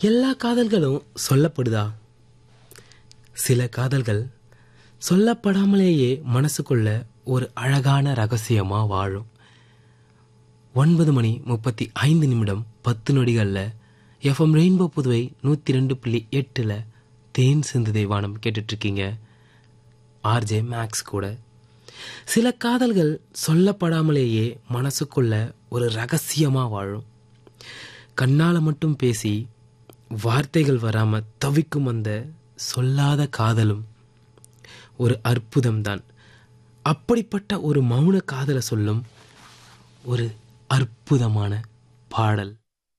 எல்லா காதல்களும் சொல்லப்படுதா சில காதல்கள் சொல்லப்படாமலேயே மனசுக்குள்ள ஒரு அழகான ரகசியமா வாழும் ஒன்பது மணி முப்பத்தி ஐந்து நிமிடம் பத்து நொடிகளில் எஃப்எம் ரெயின்போ புதுவை நூற்றி ரெண்டு புள்ளி எட்டில் தேன் சிந்து தெய்வானம் கேட்டுட்ருக்கீங்க ஆர்ஜே மேக்ஸ் கூட சில காதல்கள் சொல்லப்படாமலேயே மனசுக்குள்ள ஒரு ரகசியமா வாழும் கண்ணால மட்டும் பேசி வார்த்தைகள் வராம தவிக்கும் அந்த சொல்லாத காதலும் ஒரு அற்புதம்தான் அப்படிப்பட்ட ஒரு மௌன காதலை சொல்லும் ஒரு அற்புதமான பாடல்